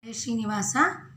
ಹೇ ಶ್ರೀನಿವಾಸ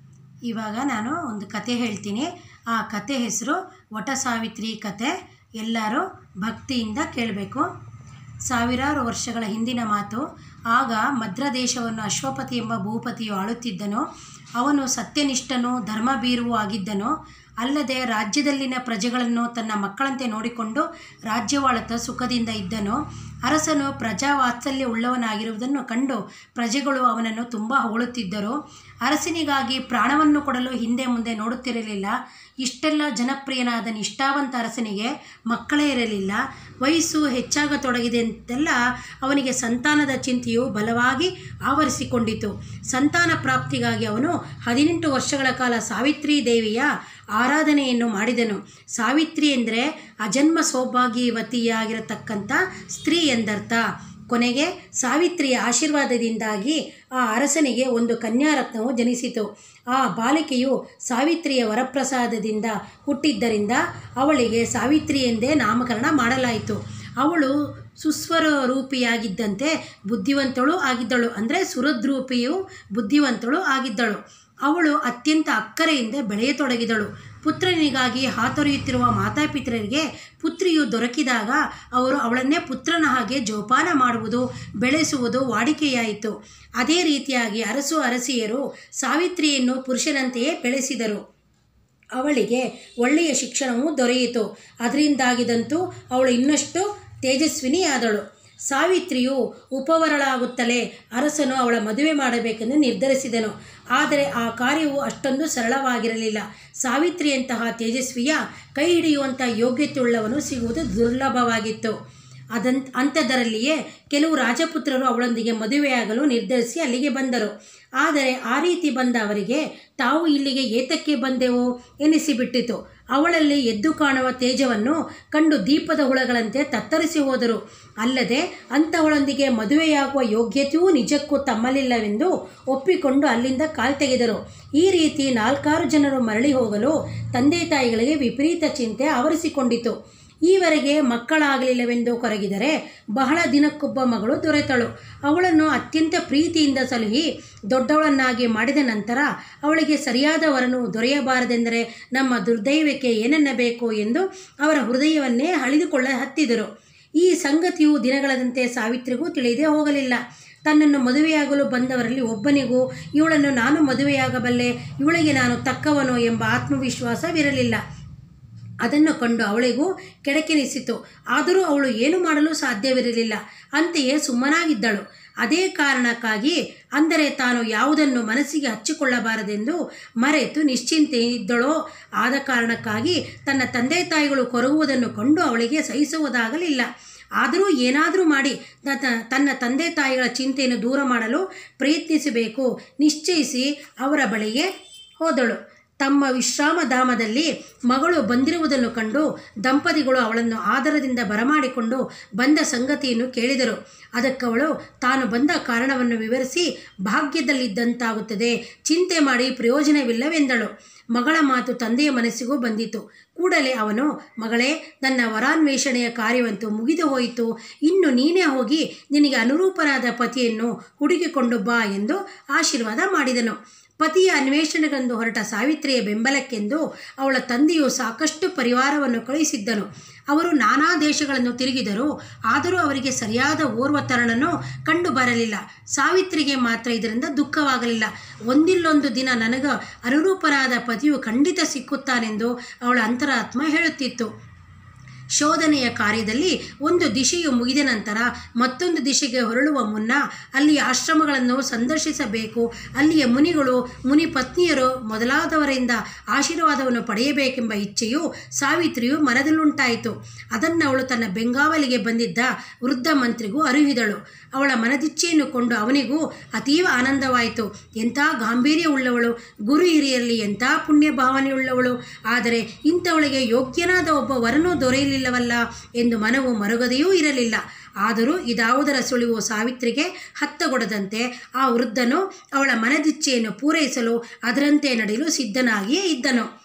ಇವಾಗ ನಾನು ಒಂದು ಕತೆ ಹೇಳ್ತೀನಿ ಆ ಕತೆ ಹೆಸರು ವಟ ಸಾವಿತ್ರಿ ಕತೆ ಎಲ್ಲರೂ ಭಕ್ತಿಯಿಂದ ಕೇಳಬೇಕು ಸಾವಿರಾರು ವರ್ಷಗಳ ಹಿಂದಿನ ಮಾತು ಆಗ ಮದ್ರ ದೇಶವನ್ನು ಅಶ್ವಪತಿ ಎಂಬ ಭೂಪತಿಯು ಆಳುತ್ತಿದ್ದನು ಅವನು ಸತ್ಯನಿಷ್ಠನೂ ಧರ್ಮಭೀರುವೂ ಆಗಿದ್ದನು ಅಲ್ಲದೆ ರಾಜ್ಯದಲ್ಲಿನ ಪ್ರಜೆಗಳನ್ನು ತನ್ನ ಮಕ್ಕಳಂತೆ ನೋಡಿಕೊಂಡು ರಾಜ್ಯವಾಳುತ್ತಾ ಸುಖದಿಂದ ಇದ್ದನು ಅರಸನು ಪ್ರಜಾವಾತ್ಸಲ್ಯ ಉಳ್ಳವನಾಗಿರುವುದನ್ನು ಕಂಡು ಪ್ರಜೆಗಳು ಅವನನ್ನು ತುಂಬ ಹೊಗಳುತ್ತಿದ್ದರು ಅರಸನಿಗಾಗಿ ಪ್ರಾಣವನ್ನು ಕೊಡಲು ಹಿಂದೆ ಮುಂದೆ ನೋಡುತ್ತಿರಲಿಲ್ಲ ಇಷ್ಟೆಲ್ಲ ಜನಪ್ರಿಯನಾದ ನಿಷ್ಠಾವಂತ ಅರಸನಿಗೆ ಮಕ್ಕಳೇ ಇರಲಿಲ್ಲ ವಯಸ್ಸು ಹೆಚ್ಚಾಗತೊಡಗಿದೆ ಅಂತೆಲ್ಲ ಅವನಿಗೆ ಸಂತಾನದ ಚಿಂತೆಯು ಬಲವಾಗಿ ಆವರಿಸಿಕೊಂಡಿತು ಸಂತಾನ ಪ್ರಾಪ್ತಿಗಾಗಿ ಅವನು ಹದಿನೆಂಟು ವರ್ಷಗಳ ಕಾಲ ಸಾವಿತ್ರಿ ದೇವಿಯ ಆರಾಧನೆಯನ್ನು ಮಾಡಿದನು ಸಾವಿತ್ರಿ ಎಂದರೆ ಅಜನ್ಮ ಸೌಭಾಗ್ಯವತಿಯಾಗಿರತಕ್ಕಂಥ ಸ್ತ್ರೀ ಎಂದರ್ಥ ಕೊನೆಗೆ ಸಾವಿತ್ರಿಯ ಆಶೀರ್ವಾದದಿಂದಾಗಿ ಆ ಅರಸನಿಗೆ ಒಂದು ಕನ್ಯಾರತ್ನವು ಜನಿಸಿತು ಆ ಬಾಲಿಕೆಯು ಸಾವಿತ್ರಿಯ ವರಪ್ರಸಾದದಿಂದ ಹುಟ್ಟಿದ್ದರಿಂದ ಅವಳಿಗೆ ಸಾವಿತ್ರಿ ಎಂದೇ ನಾಮಕರಣ ಮಾಡಲಾಯಿತು ಅವಳು ಸುಸ್ವರ ರೂಪಿಯಾಗಿದ್ದಂತೆ ಬುದ್ಧಿವಂತಳು ಆಗಿದ್ದಳು ಅಂದರೆ ಸುರದ್ರೂಪಿಯು ಬುದ್ಧಿವಂತಳು ಆಗಿದ್ದಳು ಅವಳು ಅತ್ಯಂತ ಅಕ್ಕರೆಯಿಂದ ಬೆಳೆಯತೊಡಗಿದಳು ಪುತ್ರನಿಗಾಗಿ ಹಾತೊರೆಯುತ್ತಿರುವ ಮಾತಾಪಿತರರಿಗೆ ಪುತ್ರಿಯು ದೊರಕಿದಾಗ ಅವರು ಅವಳನ್ನೇ ಪುತ್ರನ ಹಾಗೆ ಜೋಪಾನ ಮಾಡುವುದು ಬೆಳೆಸುವುದು ವಾಡಿಕೆಯಾಯಿತು ಅದೇ ರೀತಿಯಾಗಿ ಅರಸು ಅರಸಿಯರು ಸಾವಿತ್ರಿಯನ್ನು ಪುರುಷನಂತೆಯೇ ಬೆಳೆಸಿದರು ಅವಳಿಗೆ ಒಳ್ಳೆಯ ಶಿಕ್ಷಣವೂ ದೊರೆಯಿತು ಅದರಿಂದಾಗಿದಂತೂ ಅವಳು ಇನ್ನಷ್ಟು ತೇಜಸ್ವಿನಿಯಾದಳು ಸಾವಿತ್ರಿಯು ಉಪವರಳಾಗುತ್ತಲೇ ಅರಸನು ಅವಳ ಮದುವೆ ಮಾಡಬೇಕೆಂದು ನಿರ್ಧರಿಸಿದನು ಆದರೆ ಆ ಕಾರ್ಯವು ಅಷ್ಟೊಂದು ಸರಳವಾಗಿರಲಿಲ್ಲ ಸಾವಿತ್ರಿಯಂತಹ ತೇಜಸ್ವಿಯ ಕೈ ಹಿಡಿಯುವಂಥ ಯೋಗ್ಯತೆಯುಳ್ಳವನು ಸಿಗುವುದು ದುರ್ಲಭವಾಗಿತ್ತು ಅದಂತ ಅಂಥದ್ದರಲ್ಲಿಯೇ ಕೆಲವು ರಾಜಪುತ್ರರು ಅವಳೊಂದಿಗೆ ಮದುವೆಯಾಗಲು ನಿರ್ಧರಿಸಿ ಅಲ್ಲಿಗೆ ಬಂದರು ಆದರೆ ಆ ರೀತಿ ಬಂದ ಅವರಿಗೆ ತಾವು ಇಲ್ಲಿಗೆ ಏತಕ್ಕೆ ಬಂದೆವು ಎನಿಸಿಬಿಟ್ಟಿತು ಅವಳಲ್ಲಿ ಎದ್ದು ಕಾಣುವ ತೇಜವನ್ನು ಕಂಡು ದೀಪದ ಹುಳಗಳಂತೆ ತತ್ತರಿಸಿ ಹೋದರು ಅಲ್ಲದೆ ಅಂಥವಳೊಂದಿಗೆ ಮದುವೆಯಾಗುವ ಯೋಗ್ಯತೆಯೂ ನಿಜಕ್ಕೂ ತಮ್ಮಲಿಲ್ಲವೆಂದು ಒಪ್ಪಿಕೊಂಡು ಅಲ್ಲಿಂದ ಕಾಲ್ತೆಗೆದರು ಈ ರೀತಿ ನಾಲ್ಕಾರು ಜನರು ಮರಳಿ ಹೋಗಲು ತಂದೆ ತಾಯಿಗಳಿಗೆ ವಿಪರೀತ ಚಿಂತೆ ಆವರಿಸಿಕೊಂಡಿತು ಈವರೆಗೆ ಮಕ್ಕಳಾಗಲಿಲ್ಲವೆಂದು ಕೊರಗಿದರೆ ಬಹಳ ದಿನಕ್ಕೊಬ್ಬ ಮಗಳು ದೊರೆತಳು ಅವಳನ್ನು ಅತ್ಯಂತ ಪ್ರೀತಿಯಿಂದ ಸಲುಹಿ ದೊಡ್ಡವಳನ್ನಾಗಿ ಮಾಡಿದ ನಂತರ ಅವಳಿಗೆ ಸರಿಯಾದ ವರನು ದೊರೆಯಬಾರದೆಂದರೆ ನಮ್ಮ ದುರ್ದೈವಕ್ಕೆ ಏನನ್ನಬೇಕು ಎಂದು ಅವರ ಹೃದಯವನ್ನೇ ಹಳಿದುಕೊಳ್ಳ ಹತ್ತಿದರು ಈ ಸಂಗತಿಯು ದಿನಗಳದಂತೆ ಸಾವಿತ್ರಿಗೂ ತಿಳಿದೇ ಹೋಗಲಿಲ್ಲ ತನ್ನನ್ನು ಮದುವೆಯಾಗಲು ಬಂದವರಲ್ಲಿ ಒಬ್ಬನಿಗೂ ಇವಳನ್ನು ನಾನು ಮದುವೆಯಾಗಬಲ್ಲೆ ಇವಳಿಗೆ ನಾನು ತಕ್ಕವನು ಎಂಬ ಆತ್ಮವಿಶ್ವಾಸವಿರಲಿಲ್ಲ ಅದನ್ನು ಕಂಡು ಅವಳಿಗೂ ಕೆಡಕೆನಿಸಿತು ಆದರೂ ಅವಳು ಏನು ಮಾಡಲು ಸಾಧ್ಯವಿರಲಿಲ್ಲ ಅಂತೆಯೇ ಸುಮ್ಮನಾಗಿದ್ದಳು ಅದೇ ಕಾರಣಕ್ಕಾಗಿ ಅಂದರೆ ತಾನು ಯಾವುದನ್ನು ಮನಸ್ಸಿಗೆ ಹಚ್ಚಿಕೊಳ್ಳಬಾರದೆಂದು ಮರೆತು ನಿಶ್ಚಿಂತೆ ಇದ್ದಳೋ ಆದ ಕಾರಣಕ್ಕಾಗಿ ತನ್ನ ತಂದೆ ತಾಯಿಗಳು ಕೊರಗುವುದನ್ನು ಕಂಡು ಅವಳಿಗೆ ಸಹಿಸುವುದಾಗಲಿಲ್ಲ ಆದರೂ ಏನಾದರೂ ಮಾಡಿ ತನ್ನ ತಂದೆ ತಾಯಿಗಳ ಚಿಂತೆಯನ್ನು ದೂರ ಮಾಡಲು ಪ್ರಯತ್ನಿಸಬೇಕು ನಿಶ್ಚಯಿಸಿ ಅವರ ಬಳಿಗೆ ಹೋದಳು ತಮ್ಮ ವಿಶ್ರಾಮಧಾಮದಲ್ಲಿ ಮಗಳು ಬಂದಿರುವುದನ್ನು ಕಂಡು ದಂಪತಿಗಳು ಅವಳನ್ನು ಆದರದಿಂದ ಬರಮಾಡಿಕೊಂಡು ಬಂದ ಸಂಗತಿಯನ್ನು ಕೇಳಿದರು ಅದಕ್ಕವಳು ತಾನು ಬಂದ ಕಾರಣವನ್ನು ವಿವರಿಸಿ ಭಾಗ್ಯದಲ್ಲಿದ್ದಂತಾಗುತ್ತದೆ ಚಿಂತೆ ಮಾಡಿ ಪ್ರಯೋಜನವಿಲ್ಲವೆಂದಳು ಮಗಳ ಮಾತು ತಂದೆಯ ಮನಸ್ಸಿಗೂ ಬಂದಿತು ಕೂಡಲೇ ಅವನು ಮಗಳೇ ನನ್ನ ವರಾನ್ವೇಷಣೆಯ ಕಾರ್ಯವಂತೂ ಮುಗಿದು ಹೋಯಿತು ಇನ್ನು ನೀನೇ ಹೋಗಿ ನಿನಗೆ ಅನುರೂಪನಾದ ಪತಿಯನ್ನು ಹುಡುಕಿಕೊಂಡು ಬಾ ಎಂದು ಆಶೀರ್ವಾದ ಮಾಡಿದನು ಪತಿಯ ಅನ್ವೇಷಣೆಗೆಂದು ಹೊರಟ ಸಾವಿತ್ರಿಯ ಬೆಂಬಲಕ್ಕೆಂದು ಅವಳ ತಂದೆಯು ಸಾಕಷ್ಟು ಪರಿವಾರವನ್ನು ಕಳುಹಿಸಿದ್ದನು ಅವರು ನಾನಾ ದೇಶಗಳನ್ನು ತಿರುಗಿದರು ಆದರೂ ಅವರಿಗೆ ಸರಿಯಾದ ಓರ್ವ ತರಣನು ಕಂಡು ಬರಲಿಲ್ಲ ಸಾವಿತ್ರಿಗೆ ಮಾತ್ರ ಇದರಿಂದ ದುಃಖವಾಗಲಿಲ್ಲ ಒಂದಿಲ್ಲೊಂದು ದಿನ ನನಗ ಅನುರೂಪರಾದ ಪತಿಯು ಖಂಡಿತ ಸಿಕ್ಕುತ್ತಾನೆಂದು ಅವಳ ಅಂತರಾತ್ಮ ಹೇಳುತ್ತಿತ್ತು ಶೋಧನೆಯ ಕಾರ್ಯದಲ್ಲಿ ಒಂದು ದಿಶೆಯು ಮುಗಿದ ನಂತರ ಮತ್ತೊಂದು ದಿಶೆಗೆ ಹೊರಳುವ ಮುನ್ನ ಅಲ್ಲಿಯ ಆಶ್ರಮಗಳನ್ನು ಸಂದರ್ಶಿಸಬೇಕು ಅಲ್ಲಿಯ ಮುನಿಗಳು ಮುನಿ ಪತ್ನಿಯರು ಮೊದಲಾದವರಿಂದ ಆಶೀರ್ವಾದವನ್ನು ಪಡೆಯಬೇಕೆಂಬ ಇಚ್ಛೆಯು ಸಾವಿತ್ರಿಯು ಮನದಲ್ಲುಂಟಾಯಿತು ಅದನ್ನು ಅವಳು ತನ್ನ ಬೆಂಗಾವಲಿಗೆ ಬಂದಿದ್ದ ವೃದ್ಧ ಮಂತ್ರಿಗೂ ಅರಿವಿದಳು ಅವಳ ಮನದಿಚ್ಛೆಯನ್ನು ಕೊಂಡು ಅವನಿಗೂ ಅತೀವ ಆನಂದವಾಯಿತು ಎಂಥ ಗಾಂಭೀರ್ಯವುಳ್ಳವಳು ಗುರು ಹಿರಿಯರಲ್ಲಿ ಎಂಥ ಪುಣ್ಯ ಭಾವನೆಯುಳ್ಳವಳು ಆದರೆ ಇಂಥವಳಿಗೆ ಯೋಗ್ಯನಾದ ಒಬ್ಬ ವರನೂ ದೊರೆಯಲಿಲ್ಲವಲ್ಲ ಎಂದು ಮನವು ಮರುಗದೆಯೂ ಇರಲಿಲ್ಲ ಆದರೂ ಇದಾವುದರ ಸುಳಿವು ಸಾವಿತ್ರಿಗೆ ಹತ್ತಗೊಡದಂತೆ ಆ ವೃದ್ಧನು ಅವಳ ಮನದಿಚ್ಛೆಯನ್ನು ಪೂರೈಸಲು ಅದರಂತೆ ನಡೆಯಲು ಸಿದ್ಧನಾಗಿಯೇ ಇದ್ದನು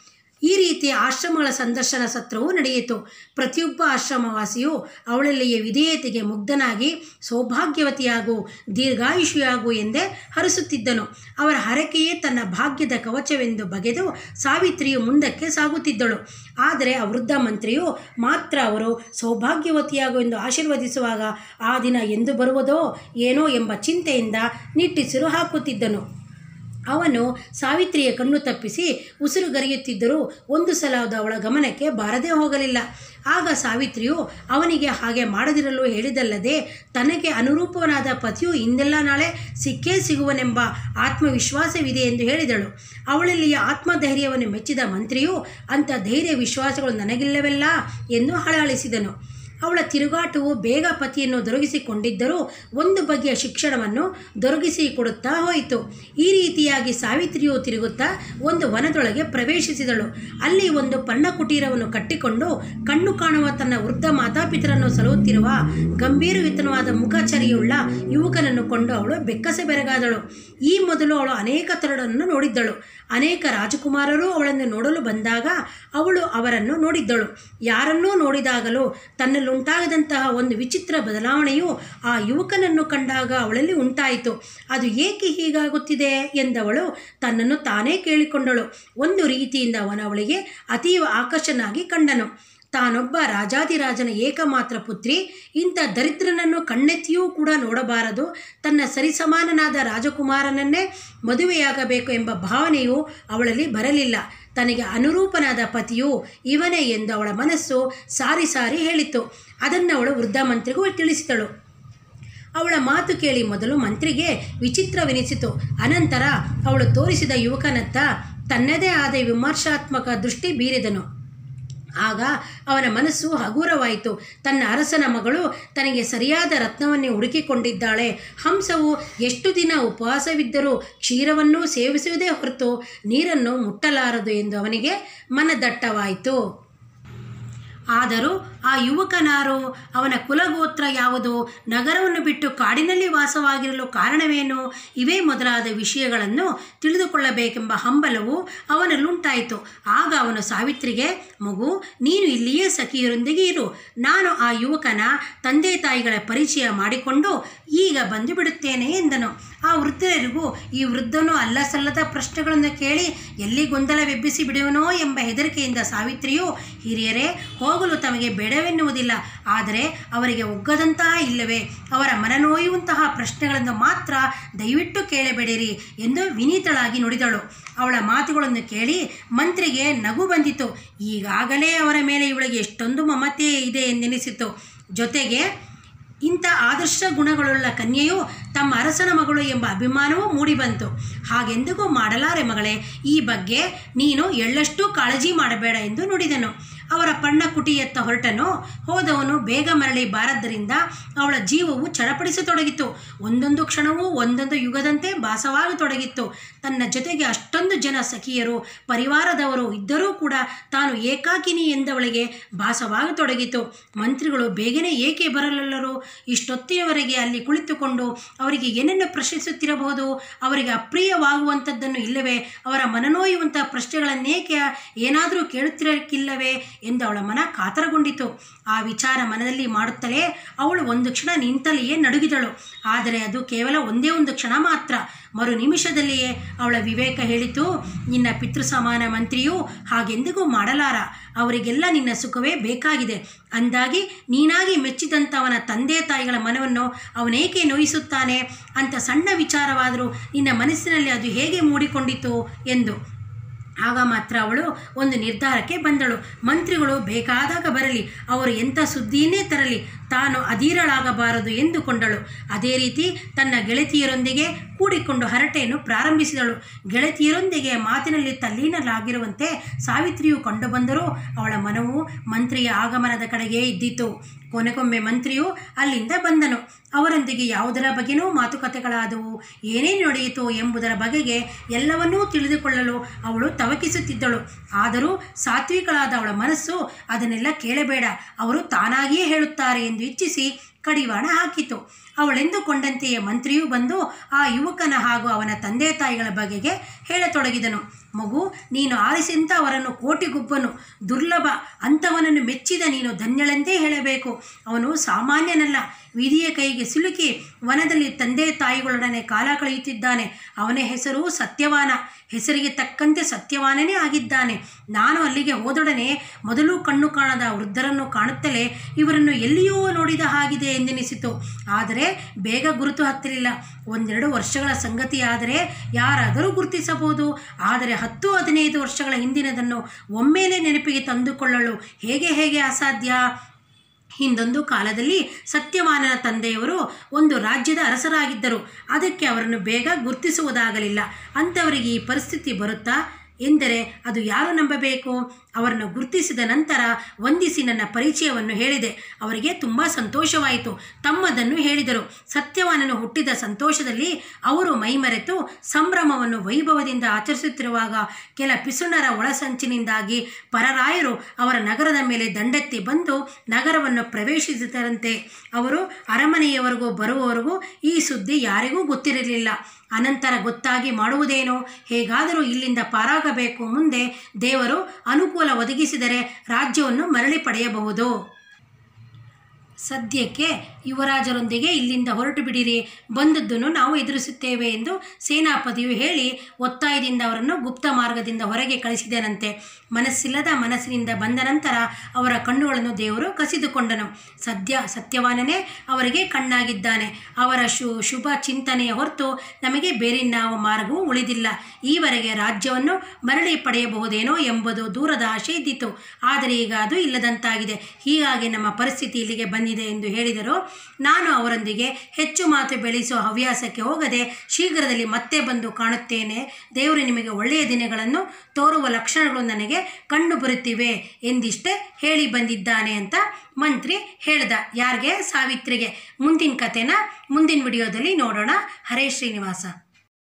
ಈ ರೀತಿ ಆಶ್ರಮಗಳ ಸಂದರ್ಶನ ಸತ್ರವೂ ನಡೆಯಿತು ಪ್ರತಿಯೊಬ್ಬ ಆಶ್ರಮವಾಸಿಯು ಅವಳಲ್ಲಿಯ ವಿಧೇಯತೆಗೆ ಮುಗ್ಧನಾಗಿ ಸೌಭಾಗ್ಯವತಿಯಾಗು ದೀರ್ಘಾಯುಷಿಯಾಗು ಎಂದೇ ಹರಿಸುತ್ತಿದ್ದನು ಅವರ ಹರಕೆಯೇ ತನ್ನ ಭಾಗ್ಯದ ಕವಚವೆಂದು ಬಗೆದು ಸಾವಿತ್ರಿಯು ಮುಂದಕ್ಕೆ ಸಾಗುತ್ತಿದ್ದಳು ಆದರೆ ಆ ವೃದ್ಧ ಮಂತ್ರಿಯು ಮಾತ್ರ ಅವರು ಸೌಭಾಗ್ಯವತಿಯಾಗು ಎಂದು ಆಶೀರ್ವದಿಸುವಾಗ ಆ ದಿನ ಎಂದು ಬರುವುದೋ ಏನೋ ಎಂಬ ಚಿಂತೆಯಿಂದ ನಿಟ್ಟಿಸಿರು ಹಾಕುತ್ತಿದ್ದನು ಅವನು ಸಾವಿತ್ರಿಯ ಕಣ್ಣು ತಪ್ಪಿಸಿ ಉಸಿರುಗರೆಯುತ್ತಿದ್ದರೂ ಒಂದು ಸಲ ಅದು ಅವಳ ಗಮನಕ್ಕೆ ಬಾರದೇ ಹೋಗಲಿಲ್ಲ ಆಗ ಸಾವಿತ್ರಿಯು ಅವನಿಗೆ ಹಾಗೆ ಮಾಡದಿರಲು ಹೇಳಿದಲ್ಲದೆ ತನಗೆ ಅನುರೂಪವನಾದ ಪತಿಯು ಇಂದೆಲ್ಲ ನಾಳೆ ಸಿಕ್ಕೇ ಸಿಗುವನೆಂಬ ಆತ್ಮವಿಶ್ವಾಸವಿದೆ ಎಂದು ಹೇಳಿದಳು ಅವಳಲ್ಲಿಯ ಆತ್ಮಧೈರ್ಯವನ್ನು ಮೆಚ್ಚಿದ ಮಂತ್ರಿಯು ಅಂಥ ಧೈರ್ಯ ವಿಶ್ವಾಸಗಳು ನನಗಿಲ್ಲವೆಲ್ಲ ಎಂದು ಹಳಹಳಿಸಿದನು ಅವಳ ತಿರುಗಾಟವು ಬೇಗ ಪತಿಯನ್ನು ದೊರಕಿಸಿಕೊಂಡಿದ್ದರೂ ಒಂದು ಬಗೆಯ ಶಿಕ್ಷಣವನ್ನು ದೊರಕಿಸಿಕೊಡುತ್ತಾ ಹೋಯಿತು ಈ ರೀತಿಯಾಗಿ ಸಾವಿತ್ರಿಯು ತಿರುಗುತ್ತಾ ಒಂದು ವನದೊಳಗೆ ಪ್ರವೇಶಿಸಿದಳು ಅಲ್ಲಿ ಒಂದು ಪರ್ಣಕುಟೀರವನ್ನು ಕಟ್ಟಿಕೊಂಡು ಕಣ್ಣು ಕಾಣುವ ತನ್ನ ವೃದ್ಧ ಮಾತಾಪಿತರನ್ನು ಸಲಹುತ್ತಿರುವ ಗಂಭೀರವಿತನವಾದ ಮುಖಚರಿಯುಳ್ಳ ಯುವಕನನ್ನು ಕೊಂಡು ಅವಳು ಬೆಕ್ಕಸೆ ಬೆರಗಾದಳು ಈ ಮೊದಲು ಅವಳು ಅನೇಕ ತರುಣನ್ನು ನೋಡಿದ್ದಳು ಅನೇಕ ರಾಜಕುಮಾರರು ಅವಳನ್ನು ನೋಡಲು ಬಂದಾಗ ಅವಳು ಅವರನ್ನು ನೋಡಿದ್ದಳು ಯಾರನ್ನೂ ನೋಡಿದಾಗಲೂ ತನ್ನಲ್ಲುಂಟಾಗದಂತಹ ಒಂದು ವಿಚಿತ್ರ ಬದಲಾವಣೆಯು ಆ ಯುವಕನನ್ನು ಕಂಡಾಗ ಅವಳಲ್ಲಿ ಉಂಟಾಯಿತು ಅದು ಏಕೆ ಹೀಗಾಗುತ್ತಿದೆ ಎಂದವಳು ತನ್ನನ್ನು ತಾನೇ ಕೇಳಿಕೊಂಡಳು ಒಂದು ರೀತಿಯಿಂದ ಅವನು ಅವಳಿಗೆ ಅತೀವ ಆಕರ್ಷನಾಗಿ ಕಂಡನು ತಾನೊಬ್ಬ ರಾಜಾದಿರಾಜನ ಏಕಮಾತ್ರ ಪುತ್ರಿ ಇಂಥ ದರಿದ್ರನನ್ನು ಕಣ್ಣೆತ್ತಿಯೂ ಕೂಡ ನೋಡಬಾರದು ತನ್ನ ಸರಿಸಮಾನನಾದ ರಾಜಕುಮಾರನನ್ನೇ ಮದುವೆಯಾಗಬೇಕು ಎಂಬ ಭಾವನೆಯು ಅವಳಲ್ಲಿ ಬರಲಿಲ್ಲ ತನಗೆ ಅನುರೂಪನಾದ ಪತಿಯು ಇವನೇ ಎಂದು ಅವಳ ಮನಸ್ಸು ಸಾರಿ ಸಾರಿ ಹೇಳಿತು ಅದನ್ನು ಅವಳು ವೃದ್ಧ ಮಂತ್ರಿಗೂ ತಿಳಿಸಿದಳು ಅವಳ ಮಾತು ಕೇಳಿ ಮೊದಲು ಮಂತ್ರಿಗೆ ವಿಚಿತ್ರವೆನಿಸಿತು ಅನಂತರ ಅವಳು ತೋರಿಸಿದ ಯುವಕನತ್ತ ತನ್ನದೇ ಆದ ವಿಮರ್ಶಾತ್ಮಕ ದೃಷ್ಟಿ ಬೀರಿದನು ಆಗ ಅವನ ಮನಸ್ಸು ಹಗುರವಾಯಿತು ತನ್ನ ಅರಸನ ಮಗಳು ತನಗೆ ಸರಿಯಾದ ರತ್ನವನ್ನೇ ಹುಡುಕಿಕೊಂಡಿದ್ದಾಳೆ ಹಂಸವು ಎಷ್ಟು ದಿನ ಉಪವಾಸವಿದ್ದರೂ ಕ್ಷೀರವನ್ನು ಸೇವಿಸುವುದೇ ಹೊರತು ನೀರನ್ನು ಮುಟ್ಟಲಾರದು ಎಂದು ಅವನಿಗೆ ಮನದಟ್ಟವಾಯಿತು ಆದರೂ ಆ ಯುವಕನಾರು ಅವನ ಕುಲಗೋತ್ರ ಯಾವುದು ನಗರವನ್ನು ಬಿಟ್ಟು ಕಾಡಿನಲ್ಲಿ ವಾಸವಾಗಿರಲು ಕಾರಣವೇನು ಇವೇ ಮೊದಲಾದ ವಿಷಯಗಳನ್ನು ತಿಳಿದುಕೊಳ್ಳಬೇಕೆಂಬ ಹಂಬಲವು ಅವನಲ್ಲುಂಟಾಯಿತು ಆಗ ಅವನು ಸಾವಿತ್ರಿಗೆ ಮಗು ನೀನು ಇಲ್ಲಿಯೇ ಸಖಿಯರೊಂದಿಗೆ ಇರು ನಾನು ಆ ಯುವಕನ ತಂದೆ ತಾಯಿಗಳ ಪರಿಚಯ ಮಾಡಿಕೊಂಡು ಈಗ ಬಂದು ಬಿಡುತ್ತೇನೆ ಎಂದನು ಆ ವೃದ್ಧರಿಗೂ ಈ ವೃದ್ಧನು ಅಲ್ಲ ಸಲ್ಲದ ಪ್ರಶ್ನೆಗಳನ್ನು ಕೇಳಿ ಎಲ್ಲಿ ಗೊಂದಲವೆಬ್ಬಿಸಿ ಬಿಡುವನೋ ಎಂಬ ಹೆದರಿಕೆಯಿಂದ ಸಾವಿತ್ರಿಯು ಹಿರಿಯರೇ ಹೋಗಲು ತಮಗೆ ಬೇಡವೆನ್ನುವುದಿಲ್ಲ ಆದರೆ ಅವರಿಗೆ ಒಗ್ಗದಂತಹ ಇಲ್ಲವೇ ಅವರ ಮನನೋಯುವಂತಹ ಪ್ರಶ್ನೆಗಳನ್ನು ಮಾತ್ರ ದಯವಿಟ್ಟು ಕೇಳಬೇಡಿರಿ ಎಂದು ವಿನೀತಳಾಗಿ ನುಡಿದಳು ಅವಳ ಮಾತುಗಳನ್ನು ಕೇಳಿ ಮಂತ್ರಿಗೆ ನಗು ಬಂದಿತು ಈಗಾಗಲೇ ಅವರ ಮೇಲೆ ಇವಳಿಗೆ ಎಷ್ಟೊಂದು ಮಮತೆ ಇದೆ ಎಂದೆನಿಸಿತು ಜೊತೆಗೆ ಇಂಥ ಆದರ್ಶ ಗುಣಗಳುಳ್ಳ ಕನ್ಯೆಯು ತಮ್ಮ ಅರಸನ ಮಗಳು ಎಂಬ ಅಭಿಮಾನವೂ ಮೂಡಿಬಂತು ಹಾಗೆಂದಿಗೂ ಮಾಡಲಾರೆ ಮಗಳೇ ಈ ಬಗ್ಗೆ ನೀನು ಎಳ್ಳಷ್ಟು ಕಾಳಜಿ ಮಾಡಬೇಡ ಎಂದು ನುಡಿದನು ಅವರ ಪಣ್ಣ ಕುಟಿಯತ್ತ ಹೊರಟನು ಹೋದವನು ಬೇಗ ಮರಳಿ ಬಾರದ್ದರಿಂದ ಅವಳ ಜೀವವು ಚಡಪಡಿಸತೊಡಗಿತು ಒಂದೊಂದು ಕ್ಷಣವೂ ಒಂದೊಂದು ಯುಗದಂತೆ ಭಾಸವಾಗತೊಡಗಿತ್ತು ತನ್ನ ಜೊತೆಗೆ ಅಷ್ಟೊಂದು ಜನ ಸಖಿಯರು ಪರಿವಾರದವರು ಇದ್ದರೂ ಕೂಡ ತಾನು ಏಕಾಕಿನಿ ಎಂದವಳಿಗೆ ಭಾಸವಾಗತೊಡಗಿತು ಮಂತ್ರಿಗಳು ಬೇಗನೆ ಏಕೆ ಬರಲಲ್ಲರು ಇಷ್ಟೊತ್ತಿನವರೆಗೆ ಅಲ್ಲಿ ಕುಳಿತುಕೊಂಡು ಅವರಿಗೆ ಏನನ್ನು ಪ್ರಶ್ನಿಸುತ್ತಿರಬಹುದು ಅವರಿಗೆ ಅಪ್ರಿಯವಾಗುವಂಥದ್ದನ್ನು ಇಲ್ಲವೇ ಅವರ ಮನನೋಯುವಂಥ ಪ್ರಶ್ನೆಗಳನ್ನೇಕೆ ಏನಾದರೂ ಕೇಳುತ್ತಿರಕ್ಕಿಲ್ಲವೇ ಎಂದು ಅವಳ ಮನ ಕಾತರಗೊಂಡಿತು ಆ ವಿಚಾರ ಮನದಲ್ಲಿ ಮಾಡುತ್ತಲೇ ಅವಳು ಒಂದು ಕ್ಷಣ ನಿಂತಲ್ಲಿಯೇ ನಡುಗಿದಳು ಆದರೆ ಅದು ಕೇವಲ ಒಂದೇ ಒಂದು ಕ್ಷಣ ಮಾತ್ರ ಮರು ನಿಮಿಷದಲ್ಲಿಯೇ ಅವಳ ವಿವೇಕ ಹೇಳಿತು ನಿನ್ನ ಪಿತೃ ಸಮಾನ ಮಂತ್ರಿಯು ಹಾಗೆಂದಿಗೂ ಮಾಡಲಾರ ಅವರಿಗೆಲ್ಲ ನಿನ್ನ ಸುಖವೇ ಬೇಕಾಗಿದೆ ಅಂದಾಗಿ ನೀನಾಗಿ ಮೆಚ್ಚಿದಂಥವನ ತಂದೆ ತಾಯಿಗಳ ಮನವನ್ನು ಅವನೇಕೆ ನೋಯಿಸುತ್ತಾನೆ ಅಂತ ಸಣ್ಣ ವಿಚಾರವಾದರೂ ನಿನ್ನ ಮನಸ್ಸಿನಲ್ಲಿ ಅದು ಹೇಗೆ ಮೂಡಿಕೊಂಡಿತು ಎಂದು ಆಗ ಮಾತ್ರ ಅವಳು ಒಂದು ನಿರ್ಧಾರಕ್ಕೆ ಬಂದಳು ಮಂತ್ರಿಗಳು ಬೇಕಾದಾಗ ಬರಲಿ ಅವರು ಎಂಥ ಸುದ್ದಿಯನ್ನೇ ತರಲಿ ತಾನು ಅಧೀರಳಾಗಬಾರದು ಎಂದುಕೊಂಡಳು ಅದೇ ರೀತಿ ತನ್ನ ಗೆಳತಿಯರೊಂದಿಗೆ ಕೂಡಿಕೊಂಡು ಹರಟೆಯನ್ನು ಪ್ರಾರಂಭಿಸಿದಳು ಗೆಳತಿಯರೊಂದಿಗೆ ಮಾತಿನಲ್ಲಿ ತಲ್ಲೀನಲಾಗಿರುವಂತೆ ಸಾವಿತ್ರಿಯು ಕಂಡುಬಂದರೂ ಅವಳ ಮನವು ಮಂತ್ರಿಯ ಆಗಮನದ ಕಡೆಗೆ ಇದ್ದಿತು ಕೊನೆಗೊಮ್ಮೆ ಮಂತ್ರಿಯು ಅಲ್ಲಿಂದ ಬಂದನು ಅವರೊಂದಿಗೆ ಯಾವುದರ ಬಗ್ಗೆನೂ ಮಾತುಕತೆಗಳಾದವು ಏನೇನು ನಡೆಯಿತು ಎಂಬುದರ ಬಗೆಗೆ ಎಲ್ಲವನ್ನೂ ತಿಳಿದುಕೊಳ್ಳಲು ಅವಳು ತವಕಿಸುತ್ತಿದ್ದಳು ಆದರೂ ಸಾತ್ವಿಕಳಾದ ಅವಳ ಮನಸ್ಸು ಅದನ್ನೆಲ್ಲ ಕೇಳಬೇಡ ಅವರು ತಾನಾಗಿಯೇ ಹೇಳುತ್ತಾರೆ ಎಂದು ಇಚ್ಛಿಸಿ ಕಡಿವಾಣ ಹಾಕಿತು ಅವಳೆಂದುಕೊಂಡಂತೆಯೇ ಮಂತ್ರಿಯೂ ಬಂದು ಆ ಯುವಕನ ಹಾಗೂ ಅವನ ತಂದೆ ತಾಯಿಗಳ ಬಗೆಗೆ ಹೇಳತೊಡಗಿದನು ಮಗು ನೀನು ಆರಿಸಿದಂಥ ಅವರನ್ನು ಕೋಟಿಗೊಬ್ಬನು ದುರ್ಲಭ ಅಂಥವನನ್ನು ಮೆಚ್ಚಿದ ನೀನು ಧನ್ಯಳೆಂದೇ ಹೇಳಬೇಕು ಅವನು ಸಾಮಾನ್ಯನಲ್ಲ ವಿಧಿಯ ಕೈಗೆ ಸಿಲುಕಿ ವನದಲ್ಲಿ ತಂದೆ ತಾಯಿಗಳೊಡನೆ ಕಾಲ ಕಳೆಯುತ್ತಿದ್ದಾನೆ ಅವನ ಹೆಸರು ಸತ್ಯವಾನ ಹೆಸರಿಗೆ ತಕ್ಕಂತೆ ಸತ್ಯವಾನನೇ ಆಗಿದ್ದಾನೆ ನಾನು ಅಲ್ಲಿಗೆ ಹೋದೊಡನೆ ಮೊದಲು ಕಣ್ಣು ಕಾಣದ ವೃದ್ಧರನ್ನು ಕಾಣುತ್ತಲೇ ಇವರನ್ನು ಎಲ್ಲಿಯೋ ನೋಡಿದ ಹಾಗಿದೆ ಎಂದೆನಿಸಿತು ಆದರೆ ಬೇಗ ಗುರುತು ಹತ್ತಲಿಲ್ಲ ಒಂದೆರಡು ವರ್ಷಗಳ ಸಂಗತಿಯಾದರೆ ಯಾರಾದರೂ ಗುರುತಿಸಬಹುದು ಆದರೆ ಹತ್ತು ಹದಿನೈದು ವರ್ಷಗಳ ಹಿಂದಿನದನ್ನು ಒಮ್ಮೆಲೇ ನೆನಪಿಗೆ ತಂದುಕೊಳ್ಳಲು ಹೇಗೆ ಹೇಗೆ ಅಸಾಧ್ಯ ಹಿಂದೊಂದು ಕಾಲದಲ್ಲಿ ಸತ್ಯವಾನನ ತಂದೆಯವರು ಒಂದು ರಾಜ್ಯದ ಅರಸರಾಗಿದ್ದರು ಅದಕ್ಕೆ ಅವರನ್ನು ಬೇಗ ಗುರುತಿಸುವುದಾಗಲಿಲ್ಲ ಅಂಥವರಿಗೆ ಈ ಪರಿಸ್ಥಿತಿ ಬರುತ್ತಾ ಎಂದರೆ ಅದು ಯಾರು ನಂಬಬೇಕು ಅವರನ್ನು ಗುರುತಿಸಿದ ನಂತರ ವಂದಿಸಿ ನನ್ನ ಪರಿಚಯವನ್ನು ಹೇಳಿದೆ ಅವರಿಗೆ ತುಂಬ ಸಂತೋಷವಾಯಿತು ತಮ್ಮದನ್ನು ಹೇಳಿದರು ಸತ್ಯವಾನನು ಹುಟ್ಟಿದ ಸಂತೋಷದಲ್ಲಿ ಅವರು ಮೈಮರೆತು ಸಂಭ್ರಮವನ್ನು ವೈಭವದಿಂದ ಆಚರಿಸುತ್ತಿರುವಾಗ ಕೆಲ ಪಿಸುಣರ ಒಳಸಂಚಿನಿಂದಾಗಿ ಪರರಾಯರು ಅವರ ನಗರದ ಮೇಲೆ ದಂಡೆತ್ತಿ ಬಂದು ನಗರವನ್ನು ಪ್ರವೇಶಿಸಿದರಂತೆ ಅವರು ಅರಮನೆಯವರೆಗೂ ಬರುವವರೆಗೂ ಈ ಸುದ್ದಿ ಯಾರಿಗೂ ಗೊತ್ತಿರಲಿಲ್ಲ ಅನಂತರ ಗೊತ್ತಾಗಿ ಮಾಡುವುದೇನು ಹೇಗಾದರೂ ಇಲ್ಲಿಂದ ಪಾರಾಗಬೇಕು ಮುಂದೆ ದೇವರು ಅನುಕೂಲ ಒದಗಿಸಿದರೆ ರಾಜ್ಯವನ್ನು ಮರಳಿ ಪಡೆಯಬಹುದು ಸದ್ಯಕ್ಕೆ ಯುವರಾಜರೊಂದಿಗೆ ಇಲ್ಲಿಂದ ಹೊರಟು ಬಿಡಿರಿ ಬಂದದ್ದನ್ನು ನಾವು ಎದುರಿಸುತ್ತೇವೆ ಎಂದು ಸೇನಾಪತಿಯು ಹೇಳಿ ಒತ್ತಾಯದಿಂದ ಅವರನ್ನು ಗುಪ್ತ ಮಾರ್ಗದಿಂದ ಹೊರಗೆ ಕಳಿಸಿದನಂತೆ ಮನಸ್ಸಿಲ್ಲದ ಮನಸ್ಸಿನಿಂದ ಬಂದ ನಂತರ ಅವರ ಕಣ್ಣುಗಳನ್ನು ದೇವರು ಕಸಿದುಕೊಂಡನು ಸದ್ಯ ಸತ್ಯವಾನನೇ ಅವರಿಗೆ ಕಣ್ಣಾಗಿದ್ದಾನೆ ಅವರ ಶು ಶುಭ ಚಿಂತನೆಯ ಹೊರತು ನಮಗೆ ಬೇರೆ ಯಾವ ಮಾರ್ಗವೂ ಉಳಿದಿಲ್ಲ ಈವರೆಗೆ ರಾಜ್ಯವನ್ನು ಮರಳಿ ಪಡೆಯಬಹುದೇನೋ ಎಂಬುದು ದೂರದ ಆಶೆ ಇದ್ದಿತು ಆದರೆ ಈಗ ಅದು ಇಲ್ಲದಂತಾಗಿದೆ ಹೀಗಾಗಿ ನಮ್ಮ ಪರಿಸ್ಥಿತಿ ಇಲ್ಲಿಗೆ ಬಂದಿದೆ ಎಂದು ಹೇಳಿದರು ನಾನು ಅವರೊಂದಿಗೆ ಹೆಚ್ಚು ಮಾತು ಬೆಳೆಸುವ ಹವ್ಯಾಸಕ್ಕೆ ಹೋಗದೆ ಶೀಘ್ರದಲ್ಲಿ ಮತ್ತೆ ಬಂದು ಕಾಣುತ್ತೇನೆ ದೇವರು ನಿಮಗೆ ಒಳ್ಳೆಯ ದಿನಗಳನ್ನು ತೋರುವ ಲಕ್ಷಣಗಳು ನನಗೆ ಕಂಡು ಬರುತ್ತಿವೆ ಎಂದಿಷ್ಟೇ ಹೇಳಿ ಬಂದಿದ್ದಾನೆ ಅಂತ ಮಂತ್ರಿ ಹೇಳ್ದ ಯಾರಿಗೆ ಸಾವಿತ್ರಿಗೆ ಮುಂದಿನ ಕಥೆನ ಮುಂದಿನ ವಿಡಿಯೋದಲ್ಲಿ ನೋಡೋಣ ಹರೇ ಶ್ರೀನಿವಾಸ